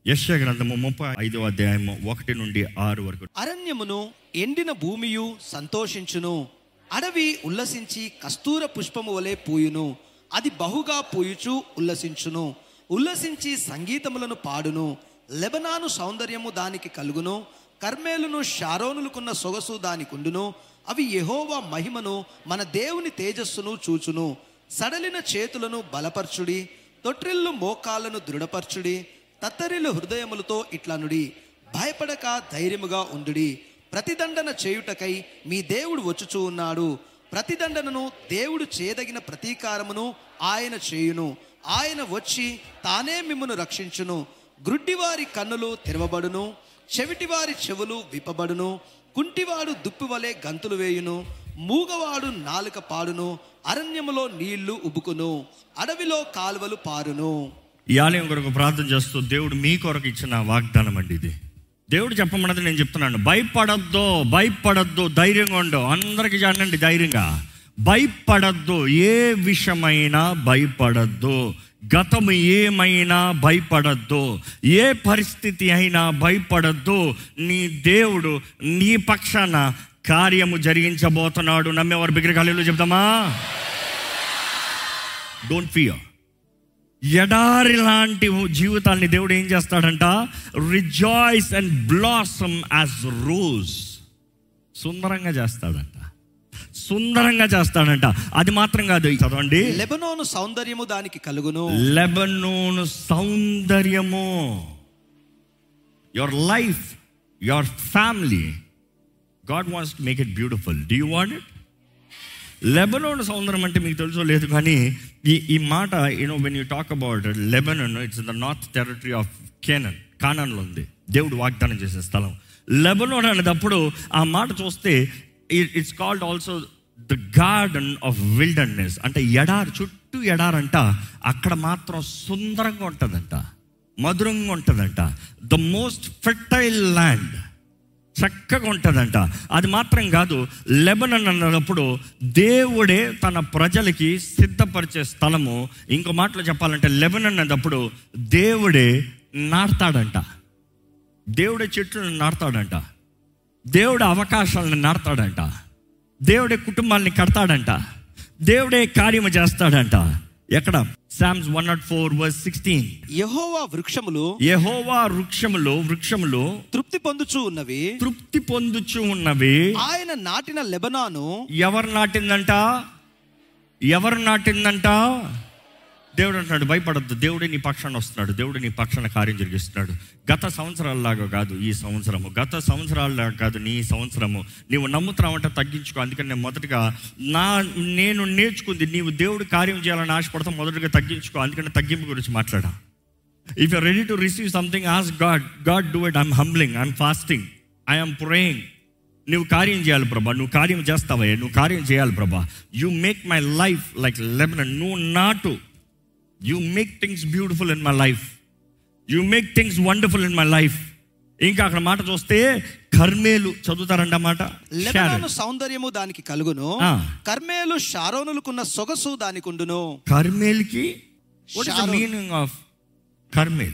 యశ్య గ్రంథము ముప్పై ఐదో అధ్యాయము ఒకటి నుండి ఆరు వరకు అరణ్యమును ఎండిన భూమియు సంతోషించును అడవి ఉల్లసించి కస్తూర పుష్పము వలె పూయును అది బహుగా పూయుచు ఉల్లసించును ఉల్లసించి సంగీతములను పాడును లెబనాను సౌందర్యము దానికి కలుగును కర్మేలును షారోనులకున్న సొగసు దానికుండును అవి యెహోవా మహిమను మన దేవుని తేజస్సును చూచును సడలిన చేతులను బలపరచుడి తొట్రిల్లు మోకాళ్ళను దృఢపరచుడి తత్తరిల్లు హృదయములతో ఇట్లనుడి భయపడక ధైర్యముగా ఉండుడి ప్రతిదండన చేయుటకై మీ దేవుడు వచ్చుచూ ఉన్నాడు ప్రతిదండనను దేవుడు చేయదగిన ప్రతీకారమును ఆయన చేయును ఆయన వచ్చి తానే మిమ్మను రక్షించును గ్రుడ్డివారి కన్నులు తెరవబడును చెవిటివారి చెవులు విప్పబడును కుంటివాడు దుప్పివలే గంతులు వేయును మూగవాడు నాలుక పాడును అరణ్యములో నీళ్లు ఉబుకును అడవిలో కాలువలు పారును ఈ ఆలయం కొరకు ప్రార్థన చేస్తూ దేవుడు మీ కొరకు ఇచ్చిన వాగ్దానం అండి ఇది దేవుడు చెప్పమన్నది నేను చెప్తున్నాను భయపడద్దు భయపడద్దు ధైర్యంగా ఉండు అందరికి చెప్పండి ధైర్యంగా భయపడద్దు ఏ విషయమైనా భయపడద్దు గతము ఏమైనా భయపడద్దు ఏ పరిస్థితి అయినా భయపడద్దు నీ దేవుడు నీ పక్షాన కార్యము జరిగించబోతున్నాడు నమ్మేవారు బిగ్గరగాలిలో చెప్దామా డోంట్ ఫియర్ ఎడారి లాంటి జీవితాన్ని దేవుడు ఏం చేస్తాడంట rejoice and blossom as rose సుందరంగా చేస్తాడంట సుందరంగా చేస్తాడంట అది మాత్రం కాదు చదవండి లెబనోను సౌందర్యము దానికి కలుగును లెబనోను సౌందర్యము your life your family God wants to make it beautiful do you want it లెబనోన్ సౌందర్యం అంటే మీకు తెలుసో లేదు కానీ ఈ ఈ మాట you know when you talk about Lebanon it's the north territory of Canaan కానన్లో ఉంది దేవుడు వాగ్దానం చేసే స్థలం లెబనోన్ అనేటప్పుడు ఆ మాట చూస్తే it's called also the garden of wilderness అంటే ఎడారి చుట్టూ ఎడారంట అక్కడ మాత్రం సుందరంగా ఉంటుందంట మధురంగా ఉంటుందంట ద మోస్ట్ ఫెర్టైల్ ల్యాండ్ చక్కగా ఉంటుందంట అది మాత్రం కాదు లెబనన్ అన్నప్పుడు దేవుడే తన ప్రజలకి సిద్ధపరిచే స్థలము ఇంకో మాటలో చెప్పాలంటే లెబనన్ అన్నప్పుడు దేవుడే నాటుతాడంట దేవుడే చెట్లను నాటుతాడంట దేవుడే అవకాశాలను నాటుతాడంట దేవుడే కుటుంబాన్ని కడతాడంట దేవుడే కార్యము చేస్తాడంట ఎక్కడ Psalms one nought four verse sixteen యెహోవా వృక్షములు యెహోవా వృక్షములు వృక్షములు తృప్తి పొందుచూ ఉన్నవి తృప్తి పొందుచు ఉన్నవి ఆయన నాటిన లెబనాను ఎవరు నాటిందంట ఎవరు నాటిందంట దేవుడు అంటున్నాడు భయపడద్దు దేవుడే నీ పక్షాన వస్తున్నాడు దేవుడు నీ పక్షాన కార్యం జరిగిస్తున్నాడు గత సంవత్సరాలలాగా కాదు ఈ సంవత్సరము గత సంవత్సరాలలాగా కాదు నీ సంవత్సరము నీవు నమ్ముతున్నావంటే తగ్గించుకో అందుకని నేను మొదటగా నా నేను నేర్చుకుంది నీవు దేవుడు కార్యం చేయాలని ఆశపడతావు మొదటగా తగ్గించుకో అందుకని తగ్గింపు గురించి మాట్లాడా if you ready to receive something as God God do it I'm humbling I'm fasting I'm praying నువ్వు కార్యం చేయాలి ప్రభా నువ్వు కార్యం చేస్తావయ్యా నువ్వు కార్యం చేయాలి ప్రభా you make my life like Lebanon నువ్వు నాటు you make things beautiful in my life you make things wonderful in my life ఇంకా అక్కడ మాట చూస్తే కర్మేలు చదువుతారంట మాట లెబనాను సౌందర్యము దానికి కలుగును ఆ. కర్మేలు షారోనులకున్న సొగసు దానికుండును కర్మేల్కి what is the Sharon. Meaning of Carmel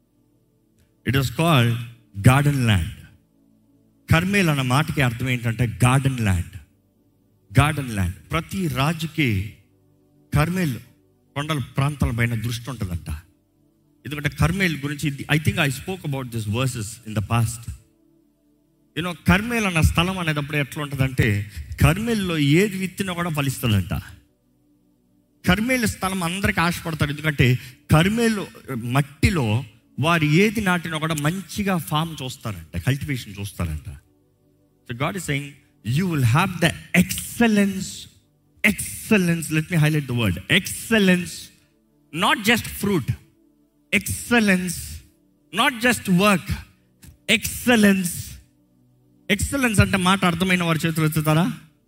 it is called garden land Carmel అన్న మాటకి అర్థం ఏంటంటే గార్డెన్ ల్యాండ్ గార్డెన్ ల్యాండ్ ప్రతి రాజుకి కర్మేల్ కొండల ప్రాంతాల పైన దృష్టి ఉంటుందంట ఎందుకంటే కర్మేల్ గురించి I think I spoke about this verses in the past you know Carmel అన్న స్థలం అనేటప్పుడు ఎట్లా ఉంటుందంటే కర్మేల్లో ఏది విత్తినా కూడా ఫలిస్తుందంట కర్మేలు స్థలం అందరికి ఆశపడతారు ఎందుకంటే కర్మేలు మట్టిలో వారు ఏది నాటినా కూడా మంచిగా ఫామ్ చూస్తారంట కల్టివేషన్ చూస్తారంట so God is saying you will have the excellence excellence let me highlight the word excellence not just fruit excellence not just work excellence excellence అంటే మాట అర్థమైన వారి చేతులు ఎత్తుతారా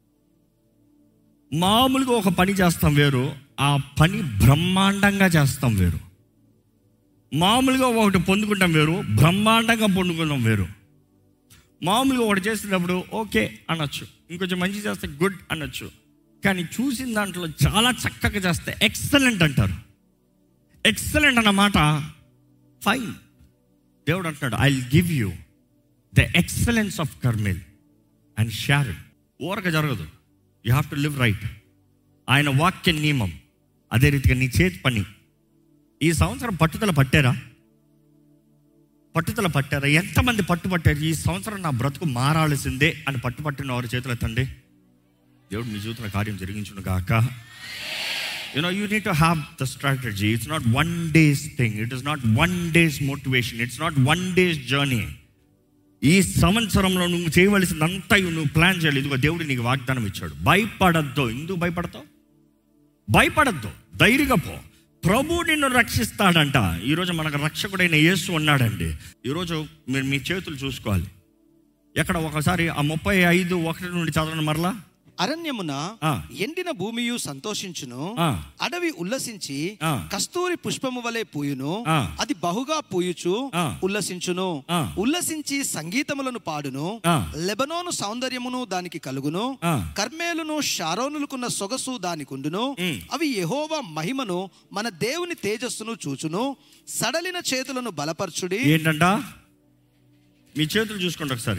మామూలుగా ఒక పని చేస్తాం వేరు ఆ పని బ్రహ్మాండంగా చేస్తాం వేరు మామూలుగా ఒకటి పొందుకుంటాం వేరు బ్రహ్మాండంగా పొందుకుంటాం వేరు మామూలుగా ఒకటి చేసేటప్పుడు ఓకే అనొచ్చు ఇంకొంచెం మంచి చేస్తే గుడ్ అనొచ్చు కానీ చూసిన దాంట్లో చాలా చక్కగా చేస్తే ఎక్సలెంట్ అంటారు ఎక్సలెంట్ అన్న మాట ఫైన్ దేవుడు అంటున్నాడు I give you the excellence of Carmel and Sharon ఊరక జరగదు you have to live right ఆయన వాక్య నియమం అదే రీతిగా నీ చేతి పని ఈ సంవత్సరం పట్టుదల పట్టారా పట్టుదల పట్టారా ఎంతమంది పట్టు పట్టారు ఈ సంవత్సరం నా బ్రతుకు మారాల్సిందే అని పట్టుపట్టిన వారి చేతులు ఎత్తండి దేవుడు మీ జీవితంలో కార్యం జరిగించును గాక you know you need to have the strategy it's not one day's thing it is not one day's motivation it's not one day's journey ఈ సంవత్సరంలో నువ్వు చేయవలసిందంతా నువ్వు ప్లాన్ చేయాలి ఇదిగో దేవుడు నీకు వాగ్దానం ఇచ్చాడు భయపడద్దు ఎందుకు భయపడతావు భయపడద్దు ధైర్యంగా పో ప్రభు నిన్ను రక్షిస్తాడంట ఈరోజు మనకు రక్షకుడైన యేసు ఉన్నాడండి ఈరోజు మీరు మీ చేతులు చూసుకోవాలి ఎక్కడ ఒకసారి ఆ ముప్పై ఐదు ఒకటి నుండి చదవండి మరలా అరణ్యమున ఆ. ఎండిన భూమియు సంతోషించును ఆ. అడవి ఉల్లసించి ఆ. కస్తూరి పుష్పము వలె పూయును ఆ. అది బహుగా పూయుచు ఆ. ఉల్లసించును ఆ. ఉల్లసించి సంగీతములను పాడును ఆ. లెబనోను సౌందర్యమును దానికి కలుగును ఆ. కర్మేలును షారోనులకున్న సొగసు దానికుండును ఉమ్. అవి యెహోవా మహిమను మన దేవుని తేజస్సును చూచును సడలిన చేతులను బలపరచుడి ఏంటంట మీ చేతులు చూసుకోండి ఒకసారి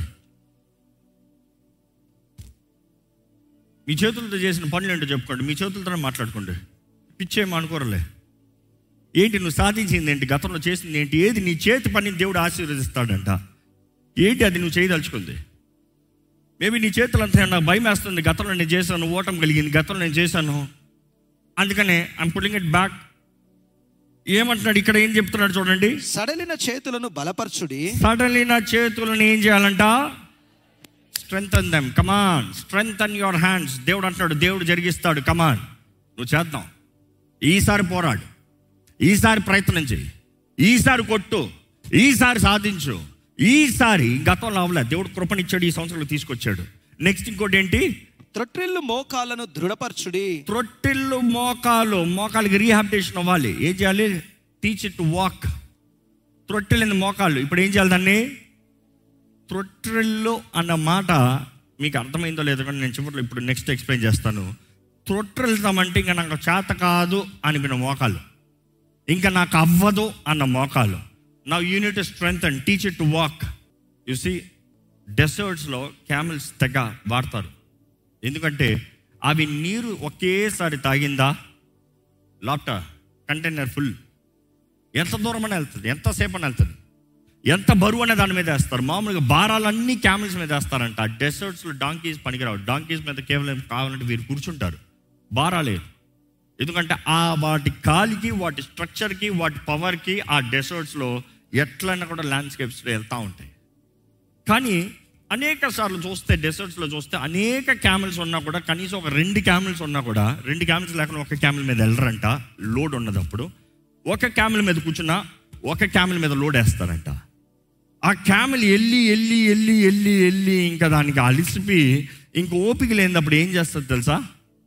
మీ చేతులతో చేసిన పనులు ఏంటో చెప్పుకోండి మీ చేతులతోనే మాట్లాడుకోండి పిచ్చేమో అనుకోరలే ఏంటి నువ్వు సాధించింది ఏంటి గతంలో చేసింది ఏంటి ఏది నీ చేతి పనిని దేవుడు ఆశీర్వదిస్తాడంట ఏంటి అది నువ్వు చేయదలుచుకుంది మేబీ నీ చేతులు అంతా నాకు భయం వేస్తుంది గతంలో నేను చేశాను ఓటం కలిగింది గతంలో నేను చేశాను అందుకనే ఐమ్ పుల్లింగ్ ఇట్ బ్యాక్ ఏమంటున్నాడు ఇక్కడ ఏం చెప్తున్నాడు చూడండి సడలిన చేతులను బలపరచుడి సడన్లీ నా చేతులను ఏం చేయాలంట స్ట్రెంగ్ అన్ దెమ్ కమాన్ స్ట్రెంగ్ అన్ యువర్ హ్యాండ్స్ దేవుడు అంటున్నాడు దేవుడు జరిగిస్తాడు కమాన్ నువ్వు చేద్దాం ఈసారి పోరాడు ఈసారి ప్రయత్నం చేయి ఈసారి కొట్టు ఈసారి సాధించు ఈసారి గతంలో అవ్వలే దేవుడు కృపనిచ్చాడు ఈ సంవత్సరంలో తీసుకొచ్చాడు నెక్స్ట్ ఇంకోటి ఏంటి త్రొట్రిల్లు మోకాలను దృఢపరచుడి త్రొట్టిల్లు మోకాలు మోకాలకి రీహాబిటేషన్ అవ్వాలి ఏం చేయాలి టీచ్ ఇట్ వాక్ త్రొట్టిల్లింది మోకాలు ఇప్పుడు ఏం చేయాలి దాన్ని త్రొట్టిల్లు అన్న మాట మీకు అర్థమైందో లేదో కానీ నేను చివరిలో ఇప్పుడు నెక్స్ట్ ఎక్స్ప్లెయిన్ చేస్తాను త్రొట్టిల్తామంటే ఇంకా నాకు చేత కాదు అనిపిన మోకాలు ఇంకా నాకు అవ్వదు అన్న మోకాలు నా unit strength and teach it to walk you see డెసర్ట్స్లో క్యామిల్స్ తెగ వాడతారు ఎందుకంటే అవి నీరు ఒకేసారి తాగిందా లాప్టా కంటైనర్ ఫుల్ ఎంత దూరం అని వెళ్తుంది ఎంతసేపు అని వెళ్తుంది ఎంత బరువు అనే దాని మీద వేస్తారు మామూలుగా భారాలన్నీ క్యామిల్స్ మీద వేస్తారంట డెసర్ట్స్లో డాంకీస్ పనికిరావు డాంకీస్ మీద కేవలం కావాలంటే వీరు కూర్చుంటారు భారాలేదు ఎందుకంటే ఆ వాటి కాలికి వాటి స్ట్రక్చర్కి వాటి పవర్కి ఆ డెసర్ట్స్లో ఎట్లయినా కూడా ల్యాండ్స్కేప్స్లో వెళ్తూ ఉంటాయి కానీ అనేక సార్లు చూస్తే డెసర్ట్స్లో చూస్తే అనేక క్యామిల్స్ ఉన్నా కూడా కనీసం ఒక రెండు క్యామిల్స్ ఉన్నా కూడా రెండు క్యామిల్స్ లేకుండా ఒక క్యామిల్ మీద వెళ్ళరంట లోడ్ ఉన్నదప్పుడు ఒక క్యామిల్ మీద కూర్చున్నా ఒక క్యామిల్ మీద లోడ్ వేస్తారంట ఆ క్యామిల్ వెళ్ళి వెళ్ళి వెళ్ళి వెళ్ళి వెళ్ళి ఇంకా దానికి అలిసిపి ఇంక ఓపిక లేనప్పుడు ఏం చేస్తుంది తెలుసా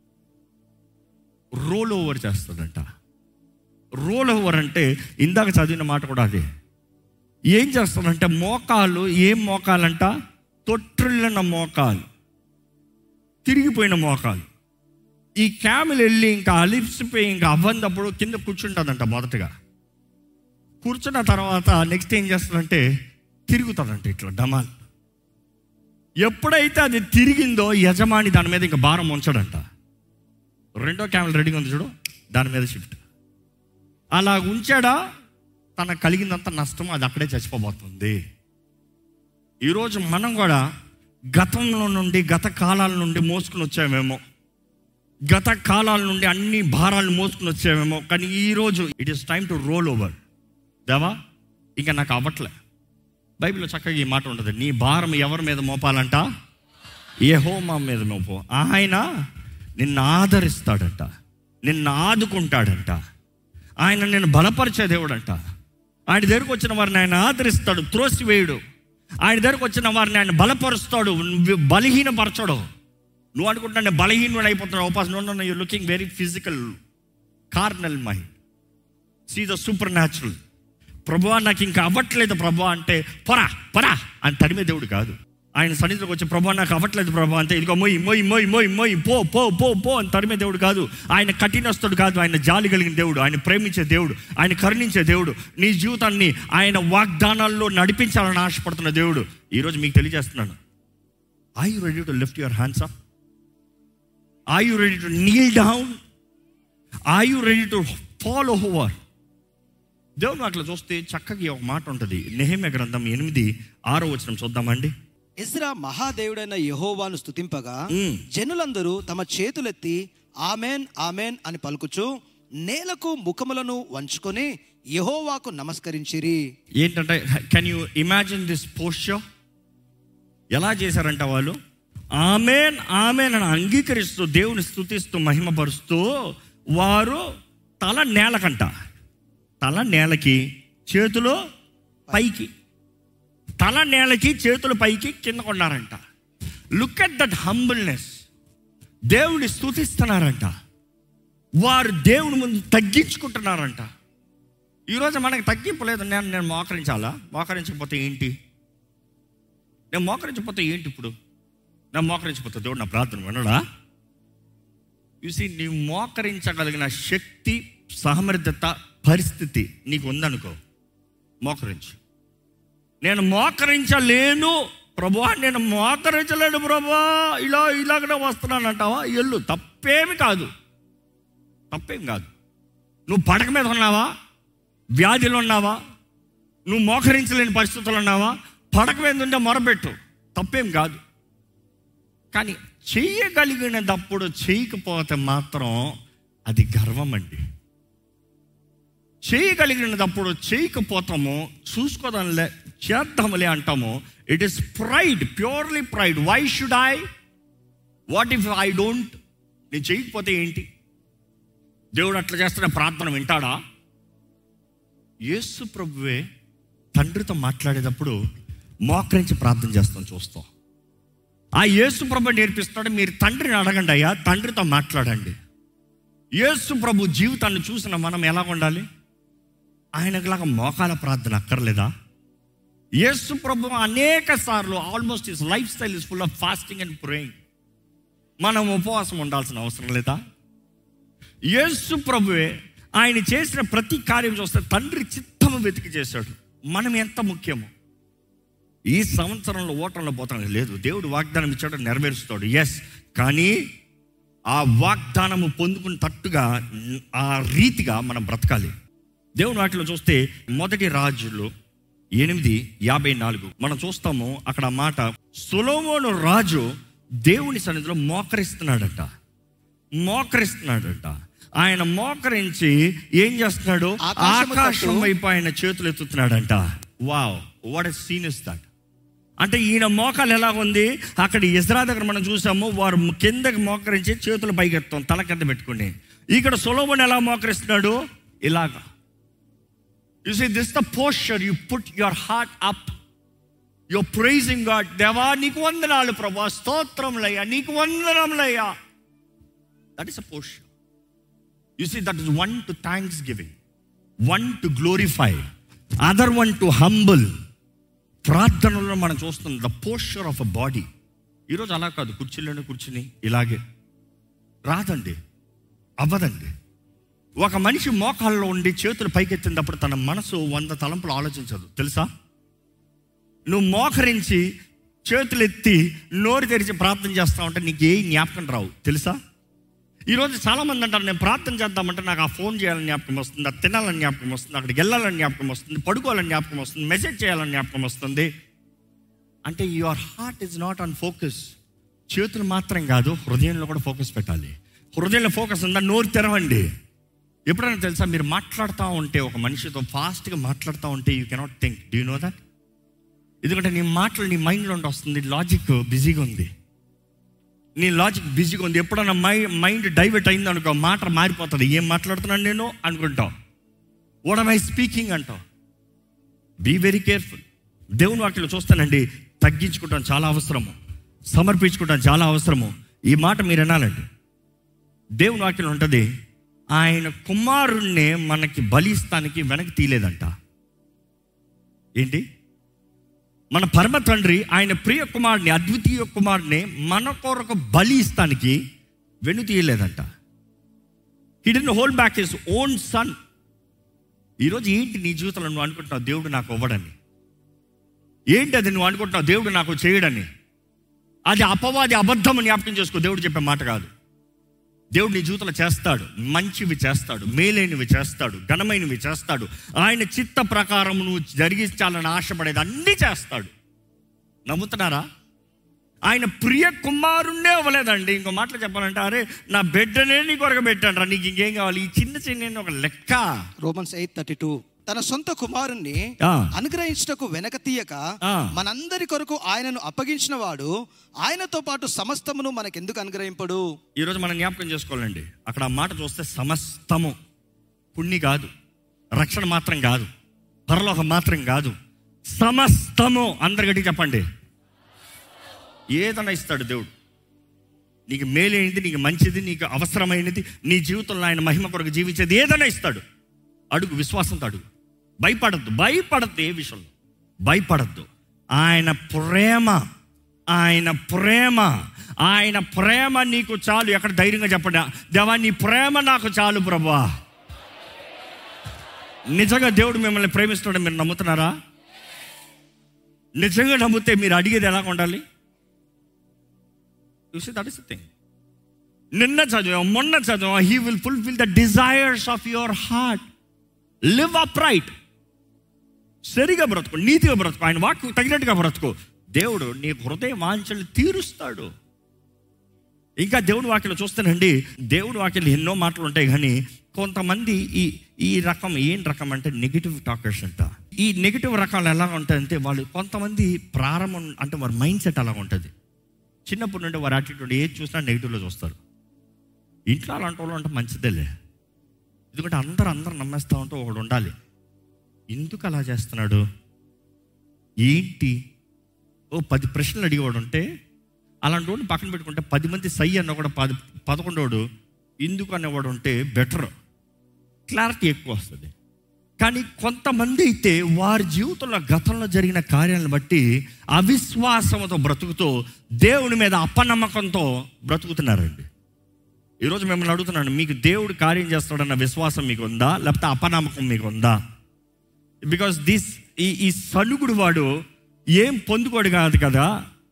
రోల్ ఓవర్ చేస్తుందంట రోల్ ఓవర్ అంటే ఇందాక చదివిన మాట కూడా అదే ఏం చేస్తాడంటే మోకాలు ఏం మోకాలంట తొట్టిల్లిన మోకాలు తిరిగిపోయిన మోకాలు ఈ క్యామిల్ వెళ్ళి ఇంకా అలిసిపోయి ఇంకా అవ్వనప్పుడు కింద కూర్చుంటుందంట మొదటగా కూర్చున్న తర్వాత నెక్స్ట్ ఏం చేస్తుందంటే తిరుగుతుందంట ఇట్లా డమాల్ ఎప్పుడైతే అది తిరిగిందో యజమాని దాని మీద ఇంకా భారం ఉంచడంట రెండో క్యామెల్ రెడీగా ఉంది చూడు దాని మీద షిఫ్ట్ అలా ఉంచాడా తనకు కలిగిందంత నష్టం అది అక్కడే చచ్చిపోబోతుంది ఈరోజు మనం కూడా గతంలో నుండి గత కాలాల నుండి మోసుకుని వచ్చామేమో గత కాలాల నుండి అన్ని భారాలు మోసుకుని వచ్చామేమో కానీ ఈరోజు it is time to roll over దేవా ఇంకా నాకు అవ్వట్లే బైబిల్లో చక్కగా ఈ మాట ఉంటుంది నీ భారం ఎవరి మీద మోపాలంట ఏ హోమా మీద మోపో ఆయన నిన్ను ఆదరిస్తాడంట నిన్ను ఆదుకుంటాడంట ఆయన నిన్ను బలపరిచే దేవుడంట ఆయన దగ్గరకు వచ్చిన వారిని ఆయన ఆదరిస్తాడు త్రోసివేయుడు ఆయన దగ్గరకు వచ్చిన వారిని ఆయన బలపరుస్తాడు బలహీనపరచడు నువ్వు అనుకుంటా నేను బలహీనుడు అయిపోతున్నావు ఉపాసన no you looking very physical carnal mind see the supernatural ప్రభువా నాకు ఇంకా అవ్వట్లేదు ప్రభువా అంటే పొరా పొరా అని తరిమే దేవుడు కాదు ఆయన సన్నిధిలోకి వచ్చి ప్రభా నాకు అవ్వట్లేదు ప్రభా అంటే ఇదిగో మొయ్యి మొయ్యి మొయ్యి మొయ్యి మొయ్యి పో పో పో పో అని తరిమే దేవుడు కాదు ఆయన కఠినస్తుడు కాదు ఆయన జాలి కలిగిన దేవుడు ఆయన ప్రేమించే దేవుడు ఆయన కరుణించే దేవుడు నీ జీవితాన్ని ఆయన వాగ్దానాల్లో నడిపించాలని ఆశపడుతున్న దేవుడు ఈరోజు మీకు తెలియజేస్తున్నాను I you ready to lift your hands up I you ready to kneel down I you ready to follow over దేవుడు అట్లా చూస్తే చక్కగా ఒక మాట ఉంటుంది నెహమ్య గ్రంథం ఎనిమిది ఆరో వచనం చూద్దామండి ఇస్రా మహాదేవుడైన యహోవాను స్తుతింపగా మ్మ్. జనులందరూ తమ చేతులెత్తి ఆమెన్ ఆమెన్ అని పలుకుచు నేలకు ముఖములను వంచుకొని యహోవాకు నమస్కరించిరి ఏంటంటే can you imagine this posture ఎలా చేశారంట వాళ్ళు ఆమెన్ ఆమెన్ అని అంగీకరిస్తూ దేవుని స్థుతిస్తూ మహిమపరుస్తూ వారు తల నేలకంట తల నేలకి చేతులు పైకి తల నేలకి చేతులు పైకి కింద కొన్నారంట లుక్ అట్ దట్ హంబుల్నెస్ దేవుని స్థుతిస్తున్నారంట వారు దేవుని ముందు తగ్గించుకుంటున్నారంట ఈరోజు మనకి తగ్గింపు లేదు నేను నేను మోకరించాలా మోకరించకపోతే ఏంటి నేను మోకరించకపోతే ఏంటి ఇప్పుడు నేను మోకరించకపోతే దేవుడు నా ప్రార్థన వినడా చూసి నీవు మోకరించగలిగిన శక్తి సామర్థ్యత పరిస్థితి నీకు ఉందనుకో మోకరించు నేను మోకరించలేను ప్రభా నేను మోకరించలేను ప్రభా ఇలా ఇలాగనే వస్తున్నాను అంటావా ఎల్లు తప్పేమి కాదు తప్పేం కాదు నువ్వు పడక మీద ఉన్నావా వ్యాధిలో ఉన్నావా నువ్వు మోకరించలేని పరిస్థితులు ఉన్నావా పడక మీద ఉంటే మొరబెట్టు తప్పేం కాదు కానీ చెయ్యగలిగినప్పుడు చేయకపోతే మాత్రం అది గర్వం అండి చేయగలిగినప్పుడు చేయకపోతాము చూసుకోదాంలే చేద్దాంలే అంటాము it is pride purely pride why should I what if I don't నేను చేయకపోతే ఏంటి దేవుడు అట్లా చేస్తున్న ప్రార్థన వింటాడా యేసు ప్రభువే తండ్రితో మాట్లాడేటప్పుడు మోకరించి ప్రార్థన చేస్తాం చూస్తాం ఆ యేసు ప్రభు నేర్పిస్తాడు మీరు తండ్రిని అడగండి అయ్యా తండ్రితో మాట్లాడండి యేసు ప్రభు జీవితాన్ని చూసిన మనం ఎలా ఉండాలి ఆయనకులాగా మోకాల ప్రార్థన అక్కర్లేదా యేసు ప్రభు అనేక సార్లు almost is lifestyle is full of fasting and praying మనం ఉపవాసం ఉండాల్సిన అవసరం లేదా యేసు ప్రభువే ఆయన చేసిన ప్రతి కార్యం చూస్తే తండ్రి చిత్తము వెతికి చేశాడు మనం ఎంత ముఖ్యము ఈ సంవత్సరంలో ఓటంలో పోతాం లేదు దేవుడు వాగ్దానం ఇచ్చాడు నెరవేరుస్తాడు ఎస్ కానీ ఆ వాగ్దానము పొందుకున్న తట్టుగా ఆ రీతిగా మనం బ్రతకాలి దేవుని వాటిలో చూస్తే మొదటి రాజులు ఎనిమిది యాభై నాలుగు మనం చూస్తాము అక్కడ ఆ మాట సులోమోను రాజు దేవుని సన్నిధిలో మోకరిస్తున్నాడట మోకరిస్తున్నాడట ఆయన మోకరించి ఏం చేస్తున్నాడు ఆకాశము ఆకాశం తట్టు వైపు ఆయన చేతులు ఎత్తుతున్నాడంట wow what scene is that అంటే ఈయన మోకాలు ఎలా ఉంది అక్కడ ఇజ్రా దగ్గర మనం చూసాము వారు కిందకి మోకరించి చేతులు పైకి ఎత్తాం తల కింద పెట్టుకుని ఇక్కడ సొలోమన్ ఎలా మోకరిస్తున్నాడు ఇలాగా you see this the posture you put your heart up your praising God దేవా నీకు వందనాలు ప్రభా స్తోత్రములయ్యా నీకు వందనములయ్యా that is a posture you see that is one to thanksgiving one to glorify other one to humble ప్రార్థనలో మనం చూస్తున్నాం the posture of a body ఈరోజు అలా కాదు కుర్చీలోనే కూర్చుని ఇలాగే రాదండి అవ్వదండి ఒక మనిషి మోకాల్లో ఉండి చేతులు పైకెత్తినప్పుడు తన మనసు వంద తలంపులు ఆలోచించదు తెలుసా నువ్వు మోకరించి చేతులు ఎత్తి నోరు తెరిచి ప్రార్థన చేస్తా ఉంటే నీకు ఏ జ్ఞాపకం రావు తెలుసా ఈరోజు చాలా మంది అంటారు నేను ప్రార్థన చేద్దామంటే నాకు ఆ ఫోన్ చేయాలని జ్ఞాపకం వస్తుంది అది తినాలని జ్ఞాపకం వస్తుంది అక్కడికి వెళ్ళాలని జ్ఞాపకం వస్తుంది పడుకోవాలని జ్ఞాపకం వస్తుంది మెసేజ్ చేయాలని జ్ఞాపకం వస్తుంది అంటే your heart is not on focus చేతులు మాత్రం కాదు హృదయంలో కూడా ఫోకస్ పెట్టాలి హృదయంలో ఫోకస్ ఉందా నోరు తెరవండి ఎప్పుడైనా తెలుసా మీరు మాట్లాడుతూ ఉంటే ఒక మనిషితో ఫాస్ట్గా మాట్లాడుతూ ఉంటే you cannot think do you know that ఎందుకంటే నీ మాటలు నీ మైండ్లో ఉండి వస్తుంది లాజిక్ బిజీగా ఉంది నీ లాజిక్ బిజీగా ఉంది ఎప్పుడన్నా మై మైండ్ డైవర్ట్ అయింది అనుకో మాట మారిపోతుంది ఏం మాట్లాడుతున్నాను నేను అనుకుంటావు వాట్ ఐ స్పీకింగ్ అంటావు బీ వెరీ కేర్ఫుల్ దేవుని వాటిలో చూస్తానండి తగ్గించుకోవడం చాలా అవసరము సమర్పించుకోవడం చాలా అవసరము ఈ మాట మీరు వినాలండి దేవుని వాక్యం ఉంటుంది ఆయన కుమారుణ్ణి మనకి బలిస్తానికి వెనక్కి తీయలేదంట ఏంటి మన పరమ తండ్రి ఆయన ప్రియ కుమారుని అద్వితీయ కుమారుని మన కొరకు బలి ఇస్తానికి వెను తీయలేదంట he didn't hold back his own son ఈరోజు ఏంటి నీ జీవితంలో నువ్వు అనుకుంటున్నావు దేవుడు నాకు ఇవ్వడని ఏంటి అది నువ్వు అనుకుంటున్నావు దేవుడు నాకు చేయడని అది అపవాది అబద్ధం జ్ఞాపకం చేసుకో దేవుడు చెప్పే మాట కాదు దేవుడు నీ జీవితంలో చేస్తాడు మంచివి చేస్తాడు మేలైనవి చేస్తాడు ఘనమైనవి చేస్తాడు ఆయన చిత్త ప్రకారం నువ్వు జరిగించాలని ఆశపడేది అన్నీ చేస్తాడు నమ్ముతున్నారా ఆయన ప్రియ కుమారుణ్ణే అవ్వలేదండి ఇంకో మాటలు చెప్పాలంటే అరే నా బిడ్డనే నీ కొరకు పెట్టాను రా నీకు ఇంకేం కావాలి ఈ చిన్న చిన్న ఒక లెక్క రోమన్స్ ఎయిట్ థర్టీ టూ తన సొంత కుమారుణ్ణి ఆ. అనుగ్రహించటకు వెనక తీయక ఆ. మనందరి కొరకు ఆయనను అప్పగించిన వాడు ఆయనతో పాటు సమస్తమును మనకెందుకు అనుగ్రహింపడు ఈరోజు మనం జ్ఞాపకం చేసుకోవాలండి అక్కడ ఆ మాట చూస్తే సమస్తము పుణ్య కాదు రక్షణ మాత్రం కాదు పరలోకం మాత్రం కాదు సమస్తము అందరి గట్టి చెప్పండి ఏదైనా ఇస్తాడు దేవుడు నీకు మేలైనది నీకు మంచిది నీకు అవసరమైనది నీ జీవితంలో ఆయన మహిమ కొరకు జీవించేది ఏదైనా ఇస్తాడు అడుగు విశ్వాసంతో అడుగు భయపడద్దు భయపడద్దు ఏ విషయంలో భయపడద్దు ఆయన ప్రేమ ఆయన ప్రేమ ఆయన ప్రేమ నీకు చాలు ఎక్కడ ధైర్యంగా చెప్పండి దేవా నీ ప్రేమ నాకు చాలు ప్రభా నిజంగా దేవుడు మిమ్మల్ని ప్రేమిస్తున్నాడు మీరు నమ్ముతున్నారా నిజంగా నమ్మితే మీరు అడిగేది ఎలా ఉండాలి చూసి దట్ ఇస్ థింగ్ నిన్న చదివాం మొన్న చదివాం he will fulfil the desires of your heart live up right సరిగా బ్రతుకు నీతిగా బ్రతుకు ఆయన వాక్కు తగినట్టుగా బ్రతుకు దేవుడు నీ హృదయ వాంఛలు తీరుస్తాడు ఇంకా దేవుడి వాక్యలో చూస్తానండి దేవుడి వాక్యలు ఎన్నో మాటలు ఉంటాయి కానీ కొంతమంది ఈ ఈ రకం ఏం రకం అంటే నెగిటివ్ టాకర్స్ అంట ఈ నెగిటివ్ రకాలు ఎలా ఉంటాయంటే వాళ్ళు కొంతమంది ప్రారంభం అంటే వారి మైండ్ సెట్ అలా ఉంటుంది చిన్నప్పటి నుండి వారి యాటిట్యూడ్ ఏది చూసినా నెగిటివ్లో చూస్తారు ఇంట్లో అలాంటి వాళ్ళు అంటే మంచిదేలే ఎందుకంటే అందరూ అందరూ నమ్మేస్తూ ఉంటే ఒకడు ఉండాలి ఎందుకు అలా చేస్తున్నాడు ఏంటి ఓ పది ప్రశ్నలు అడిగేవాడు ఉంటే అలాంటి వాడిని పక్కన పెట్టుకుంటే పది మంది సై అన్న కూడా పది పదకొండోడు ఎందుకు అనేవాడు ఉంటే బెటర్ క్లారిటీ ఎక్కువ వస్తుంది కానీ కొంతమంది అయితే వారి జీవితంలో గతంలో జరిగిన కార్యాలను బట్టి అవిశ్వాసంతో బ్రతుకుతూ దేవుని మీద అపనమ్మకంతో బ్రతుకుతున్నారండి ఈరోజు మిమ్మల్ని అడుగుతున్నాను మీకు దేవుడు కార్యం చేస్తాడన్న విశ్వాసం మీకు ఉందా లేకపోతే అపనమ్మకం మీకు ఉందా బికాస్ దిస్ ఈ ఈ సనుగుడు వాడు ఏం పొందుకోడు కాదు కదా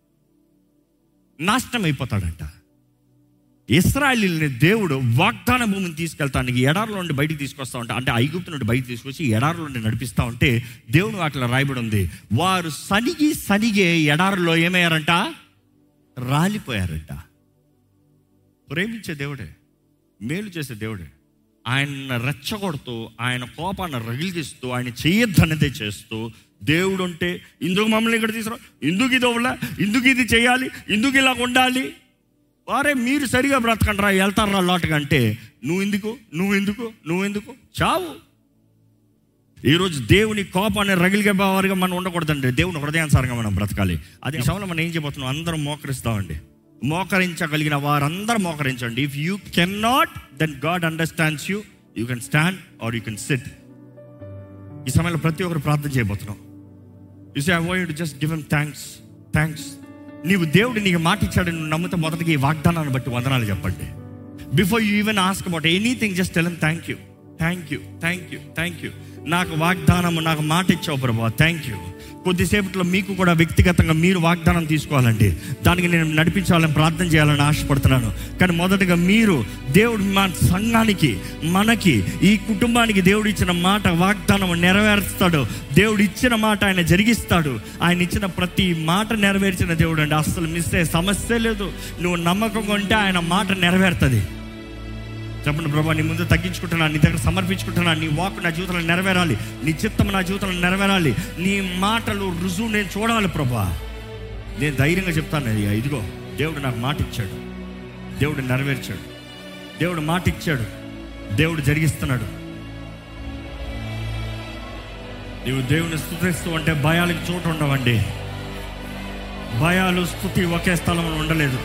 నాశనం అయిపోతాడంట ఇస్రాయలీని దేవుడు వాగ్దాన భూమిని తీసుకెళ్తానికి ఎడారిలో నుండి బయటికి తీసుకొస్తా ఉంటే అంటే ఐగుప్తు నుండి బయటికి తీసుకొచ్చి ఎడారిలో నుండి నడిపిస్తా ఉంటే దేవుడు వాటిలో రాయబడి ఉంది వారు సనిగి సనిగే ఎడారిలో ఏమయ్యారంట రాలిపోయారంట ప్రేమించే దేవుడే మేలు చేసే దేవుడే ఆయన రెచ్చగొడుతూ ఆయన కోపాన్ని రగిలిస్తూ ఆయన చేయొద్దన్నదే చేస్తూ దేవుడు ఉంటే ఇందుకు మమ్మల్ని ఇక్కడ తీసుకురా ఇందుకు ఇది అవ్వలే ఇందుకు ఇది చేయాలి ఇందుకు ఇలా ఉండాలి వారే మీరు సరిగా బ్రతకండి వెళ్తారా లాటుగా అంటే నువ్వు ఎందుకు నువ్వు ఎందుకు నువ్వు ఎందుకు చావు ఈరోజు దేవుని కోపాన్ని రగిలిగే వారిగా మనం ఉండకూడదండి దేవుని హృదయానుసారంగా మనం బ్రతకాలి అదే సమయంలో మనం ఏం చేయబోతున్నాం అందరం మోకరిస్తామండి మోకరించగలిగిన వారందరూ మోకరించండి if you can not then God understands you you can stand or you can sit ఈ సమయంలో ప్రతి ఒక్కరు ప్రార్థన చేయబోతున్నాం you say I want just give him thanks thanks నీవు దేవుడు నీకు మాట ఇచ్చాడు నువ్వు నమ్ముతా మొదటికి ఈ వాగ్దానాన్ని బట్టి వందనాలు చెప్పండి before you even ask about anything just tell thank you thank you thank you thank you నాకు వాగ్దానము నాకు మాట ఇచ్చావు ప్రభా థ్యాంక్ యూ కొద్దిసేపట్లో మీకు కూడా వ్యక్తిగతంగా మీరు వాగ్దానం తీసుకోవాలండి దానికి నేను నడిపించాలని ప్రార్థన చేయాలని ఆశపడుతున్నాను కానీ మొదటగా మీరు దేవుడు మా సంఘానికి మనకి ఈ కుటుంబానికి దేవుడు ఇచ్చిన మాట వాగ్దానం నెరవేరుస్తాడు దేవుడు ఇచ్చిన మాట ఆయన జరిగిస్తాడు ఆయన ఇచ్చిన ప్రతి మాట నెరవేర్చిన దేవుడు అండి అస్సలు మిస్ అయ్యే సమస్య లేదు నువ్వు నమ్మకంగా ఉంటే ఆయన మాట నెరవేరుతుంది చెప్పండి ప్రభా నీ ముందు తగ్గించుకుంటున్నా నీ దగ్గర సమర్పించుకుంటున్నా నీ వాక్ నా జీవితంలో నెరవేరాలి నీ చిత్తం నా జీవితంలో నెరవేరాలి నీ మాటలు రుజువు నేను చూడాలి ప్రభా నేను ధైర్యంగా చెప్తాను అయ్యా ఇదిగో దేవుడు నాకు మాట ఇచ్చాడు దేవుడు నెరవేర్చాడు దేవుడు మాట ఇచ్చాడు దేవుడు జరిగిస్తున్నాడు నీవు దేవుని స్థుతిస్తూ అంటే భయాలకు చోటు ఉండవండి భయాలు స్థుతి ఒకే స్థలంలో ఉండలేదు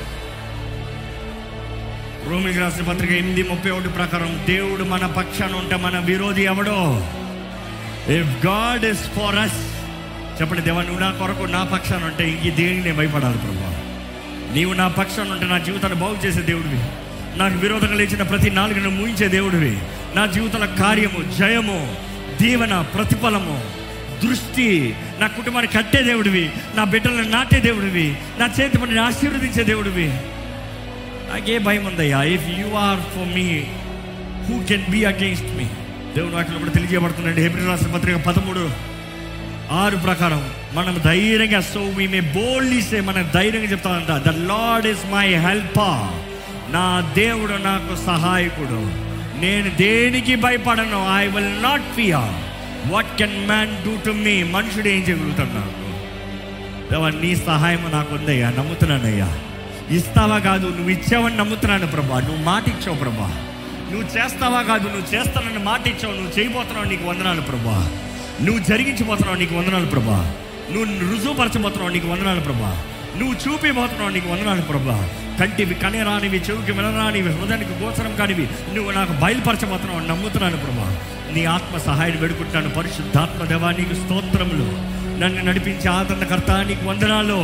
రోమికి రాసిన పత్రిక ఎనిమిది ముప్పై ఒకటి ప్రకారం దేవుడు మన పక్షాన ఉంటే మన విరోధి ఎవడో if God is for us చెప్పండి దేవా నువ్వు నా కొరకు నా పక్షాన ఉంటే ఇంక దేనికి నేను భయపడాలి ప్రభా నీవు నా పక్షాన ఉంటే నా జీవితాన్ని బాగు చేసే దేవుడివి నాకు విరోధంగా లేచిన ప్రతి నాలుగును ముయించే దేవుడివి నా జీవితంలో కార్యము జయము దీవెన ప్రతిఫలము దృష్టి నా కుటుంబాన్ని కట్టే దేవుడివి నా బిడ్డలను నాటే దేవుడివి నా చేతి పనిని ఆశీర్వదించే దేవుడివి నాకే భయం ఉందయ్యా if you are for me who can be against me దేవుడు వాటిలో కూడా తెలియజేయబడుతున్నాడు హెబ్రి రాష్ట్ర పత్రిక పదమూడు ఆరు ప్రకారం మనం ధైర్యంగా so we may boldly say మనం ధైర్యంగా చెప్తామంట the Lord is my helper నా దేవుడు నాకు సహాయకుడు నేను దేనికి భయపడను I will not fear what can man do to me మనుషుడు ఏం చేయగలుగుతాడు నాకు దేవా నీ సహాయం నాకు ఉందయ్యా నమ్ముతున్నానయ్యా ఇస్తావా కాదు నువ్వు ఇచ్చావని నమ్ముతున్నాను ప్రభా నువ్వు మాట ఇచ్చావు ప్రభా నువ్వు చేస్తావా కాదు నువ్వు చేస్తానని మాట ఇచ్చావు నువ్వు చేయబోతున్నావు నీకు వందనాలు ప్రభా నువ్వు జరిగించబోతున్నావు నీకు వందనాలు ప్రభా నువ్వు రుజువుపరచబోతున్నావు నీకు వందనాలు ప్రభా నువ్వు చూపిపోతున్నావు నీకు వందనాలు ప్రభా కంటివి కనరానివి చెవికి వినరానివి హృదయానికి గోచరం కానివి నువ్వు నాకు బయలుపరచబోతున్నావు అని నమ్ముతున్నాను ప్రభా నీ ఆత్మ సహాయం వేడుకుంటాను పరిశుద్ధాత్మ దేవా నీకు స్తోత్రములు నన్ను నడిపించే ఆదరణకర్త నీకు వందనాలు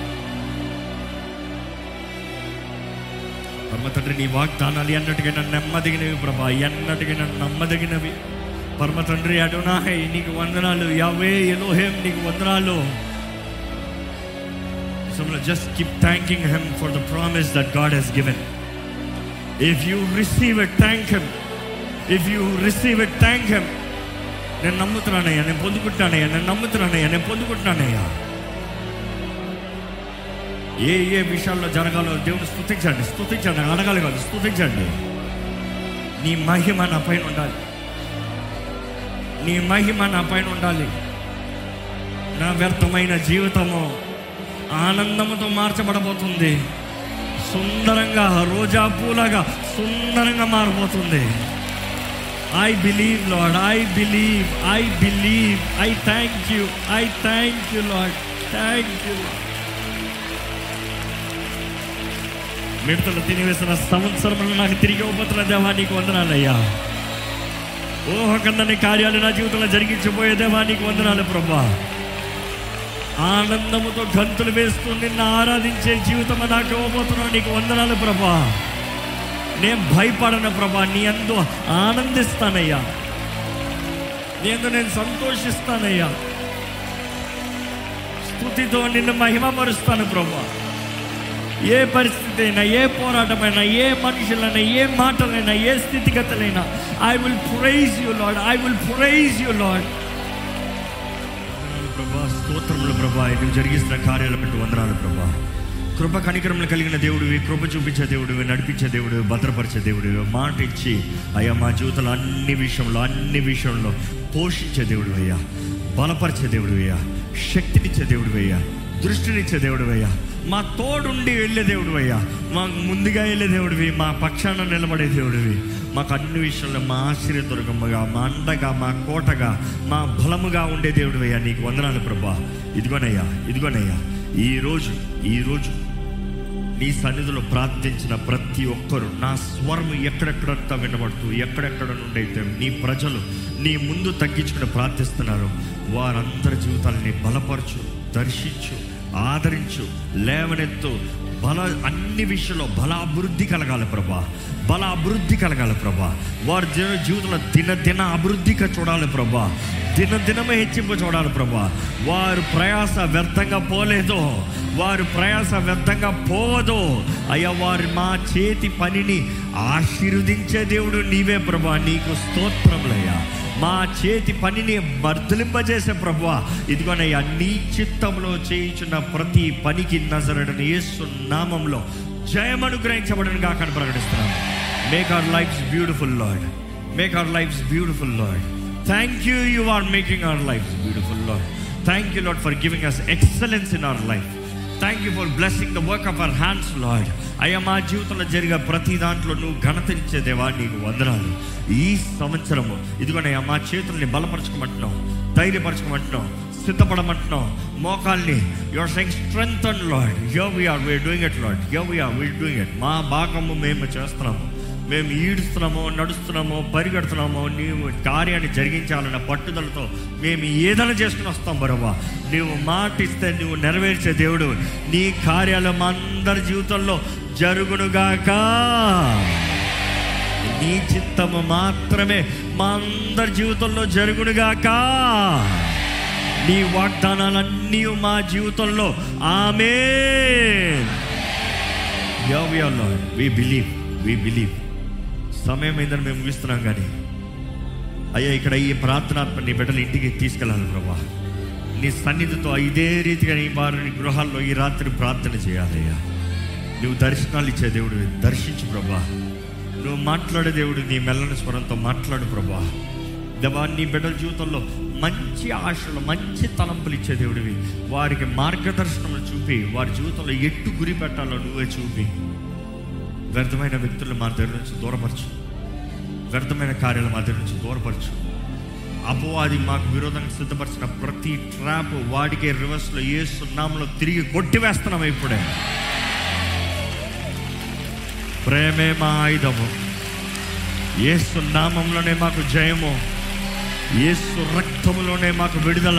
పరమ తండ్రి నీ వాగ్దానాలు ఎన్నటికీ నన్ను నెమ్మదిగినవి ప్రభా ఎన్నటికీ నన్ను నమ్మదగినవి పరమ తండ్రి అడునాహై నీకు వందనాలు యావే ఎలోహేం నీకు వందనాలు just keep thanking him for the promise that God he's given if you receive it thank him if you receive it thank him నేను నమ్ముతున్నానయ్యా నేను పొందుకుంటానయ్యా నేను నమ్ముతున్నానయ్యా నేను పొందుకుంటున్నానయ్యా ఏ ఏ విషయాల్లో జరగాలో దేవుడు స్తుతించండి స్తుతించండి అడగాలి కాదు స్తుతించండి నీ మహిమ నా పైన ఉండాలి నీ మహిమ నా పైన ఉండాలి నా వ్యర్థమైన జీవితము ఆనందముతో మార్చబడబోతుంది సుందరంగా రోజా పూలగా సుందరంగా మారబోతుంది I believe Lord I believe I believe I thank you I thank you Lord thank you మిడతలు తినివేసిన సంవత్సరములు నాకు తిరిగి ఇవ్వబోతున్న దేవా నీకు వందనాలయ్యా ఊహకందని కార్యాలు నా జీవితంలో జరిగించబోయే దేవా నీకు వందనాలు ప్రభా ఆనందముతో గంతులు వేస్తూ నిన్ను ఆరాధించే జీవితం నాకు ఇవ్వబోతున్నావు నీకు వందనాలు ప్రభా నేను భయపడను ప్రభా నీ అందు ఆనందిస్తానయ్యా నేను నేను సంతోషిస్తానయ్యా స్థుతితో నిన్ను మహిమపరుస్తాను ప్రభా ఏ పరిస్థితి అయినా ఏ పోరాటమైనా ఏ మనుషులైనా ఏ మాటలైనా ఏ స్థితిగతులైనా I will praise you Lord I will praise you Lord ప్రభా స్తోత్రములు ప్రభా నువ్వు జరిగిస్తున్న కార్యాల పెట్టి వందనాలు ప్రభా కృప కనికరములు కలిగిన దేవుడివి కృప చూపించే దేవుడివి నడిపించే దేవుడివి భద్రపరిచే దేవుడివి మాట ఇచ్చి అయ్యా మా జీవితంలో అన్ని విషయంలో అన్ని విషయంలో పోషించే దేవుడు అయ్యా బలపరిచే దేవుడు అయ్యా శక్తినిచ్చే దేవుడు అయ్యా దృష్టినిచ్చే దేవుడు అయ్యా మా తోడుండి వెళ్ళే దేవుడు అయ్యా మాకు ముందుగా వెళ్ళే దేవుడివి మా పక్షాన నిలబడే దేవుడివి మాకు అన్ని విషయంలో మా ఆశ్చర్యదుర్గమ్మగా మా అండగా మా కోటగా మా బలముగా ఉండే దేవుడు అయ్యా నీకు వందనాలు ప్రభా ఇదిగోనయ్యా ఇదిగోనయ్యా ఈరోజు ఈరోజు నీ సన్నిధిలో ప్రార్థించిన ప్రతి ఒక్కరు నా స్వరం ఎక్కడెక్కడంతా వినబడుతూ ఎక్కడెక్కడ నుండి అయితే నీ ప్రజలు నీ ముందు తగ్గించుకుని ప్రార్థిస్తున్నారు వారందరి జీవితాలని బలపరచు దర్శించు ఆదరించు లేవనెత్తు బల అన్ని విషయంలో బల అభివృద్ధి కలగాలి ప్రభా బల అభివృద్ధి కలగాలి ప్రభా వారి జీ- జీవితంలో దిన దిన అభివృద్ధిగా చూడాలి ప్రభా దిన దినమే హెచ్చింపు చూడాలి ప్రభా వారు ప్రయాస వ్యర్థంగా పోలేదో వారు ప్రయాస వ్యర్థంగా పోవదో అయ్యా వారి మా చేతి పనిని ఆశీర్వదించే దేవుడు నీవే ప్రభా నీకు స్తోత్రములయ్యా మా చేతి పనిని వర్ధలింపజేసే ప్రభు ఇదిగోనయ్యా నీ చిత్తంలో చేయించున్న ప్రతి పనికి నజరడని యేసు నామంలో జయమనుగ్రహించబడిన కాక ప్రకటిస్తున్నాం make our lives beautiful Lord make our lives beautiful Lord thank you you are making our lives beautiful Lord thank you Lord for giving us excellence in our life thank you for blessing the work of our hands Lord అయ్యా మా జీవితంలో జరిగే ప్రతి దాంట్లో నువ్వు ఘనతనిచ్చే దేవా నీకు వందనాలు ఈ సంవత్సరము ఇదిగోనయ్యా మా చేతుల్ని బలపరచుకోమంటున్నావు ధైర్యపరచుకోమంటున్నావు సిద్ధపడమంటున్నావు మోకాల్ని your saying strength and Lord you we're we're doing it Lord you we're we're doing it మా భాగము మేము చేస్తున్నాము మేము ఈడుస్తున్నామో నడుస్తున్నామో పరిగెడుతున్నామో నీవు కార్యాన్ని జరిగించాలన్న పట్టుదలతో మేము ఏదైనా చేసుకుని వస్తాం బరవ్వా నీవు మాట ఇస్తే నువ్వు నెరవేర్చే దేవుడు నీ కార్యాలు మా అందరి జీవితంలో జరుగునుగాక నీ చిత్తము మాత్రమే మా అందరి జీవితంలో జరుగునుగాక నీ వాగ్దానాలన్నీ మా జీవితంలో ఆమె వి బిలీవ్ వి బిలీవ్ సమయం ఏందని మేము ముగిస్తున్నాం కానీ అయ్యా ఇక్కడ ఈ ప్రార్థనాత్మ నీ బిడ్డలు ఇంటికి తీసుకెళ్ళాలి ప్రభా నీ సన్నిధితో ఇదే రీతిగా నీ వారిని గృహాల్లో ఈ రాత్రి ప్రార్థన చేయాలయ్యా నువ్వు దర్శనాలు ఇచ్చే దేవుడు దర్శించు ప్రభా నువ్వు మాట్లాడే దేవుడు నీ మెల్లని స్వరంతో మాట్లాడు ప్రభా దేవా నీ బిడ్డల జీవితంలో మంచి ఆశలు మంచి తలంపులు ఇచ్చే దేవుడివి వారికి మార్గదర్శనములు చూపి వారి జీవితంలో ఎట్టు గురి పెట్టాలో నువ్వే చూపి వ్యర్థమైన వ్యక్తులు మా దగ్గర నుంచి దూరపరచు వ్యర్థమైన కార్యాలు మా దగ్గర నుంచి దూరపరచు అపవాది మాకు విరోధంగా సిద్ధపరిచిన ప్రతి ట్రాప్ వాడికే రివర్స్లో ఏ సున్నాములో తిరిగి కొట్టివేస్తున్నాం ఇప్పుడే ప్రేమే మా ఆయుధము ఏసు నామంలోనే మాకు జయము ఏసు రక్తములోనే మాకు విడుదల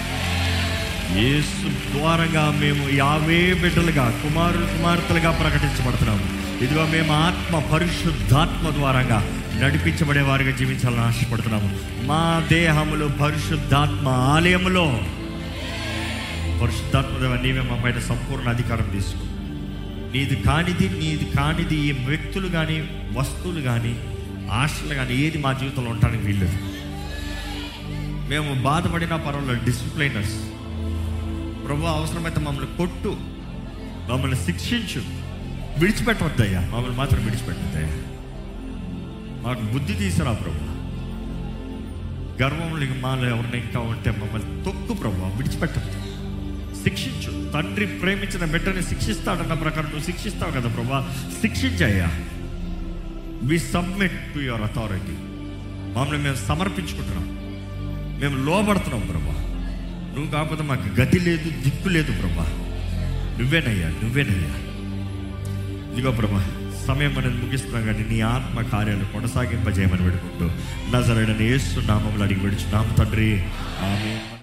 యేసు ద్వారంగా మేము యావే బిడ్డలుగా కుమారులు కుమార్తెలుగా ప్రకటించబడుతున్నాము ఇదిగో మేము ఆత్మ పరిశుద్ధాత్మ ద్వారంగా నడిపించబడే వారిగా జీవించాలని ఆశపడుతున్నాము మా దేహములు పరిశుద్ధాత్మ ఆలయములో పరిశుద్ధాత్మ దేవ నీవే మా పైన సంపూర్ణ అధికారం తీసుకో నీది కానిది నీది కానిది ఈ వ్యక్తులు కానీ వస్తువులు కానీ ఆశలు కానీ ఏది మా జీవితంలో ఉండడానికి వీల్లేదు మేము బాధపడినా పర్వాలేదు డిసిప్లైనర్స్ ప్రభు అవసరమైతే మమ్మల్ని కొట్టు మమ్మల్ని శిక్షించు విడిచిపెట్టవద్దయ్యా మమ్మల్ని మాత్రం విడిచిపెట్టద్దయ్యా మాకు బుద్ధి తీసురా ప్రభు గర్వంలో మాలో ఎవరిని ఇంకా ఉంటే మమ్మల్ని తొక్కు ప్రభు విడిచిపెట్టద్దు శిక్షించు తండ్రి ప్రేమించిన బిడ్డని శిక్షిస్తాడన్న ప్రకారం నువ్వు శిక్షిస్తావు కదా ప్రభా శిక్షించయ్యా we submit to your authority మమ్మల్ని మేము సమర్పించుకుంటున్నాం మేము లోబడుతున్నాం ప్రభా నువ్వు కాకపోతే మాకు గతి లేదు దిక్కు లేదు ప్రభా నువ్వేనయ్యా నువ్వేనయ్యా ఇదిగో ప్రభా సమయం అనేది ముగిస్తున్నాం కానీ నీ ఆత్మ కార్యాలు కొనసాగింపజేయమని పెడుకుంటూ నజరడని ఏసు నామంలో అడిగి విడుచున్నాం తండ్రి ఆమె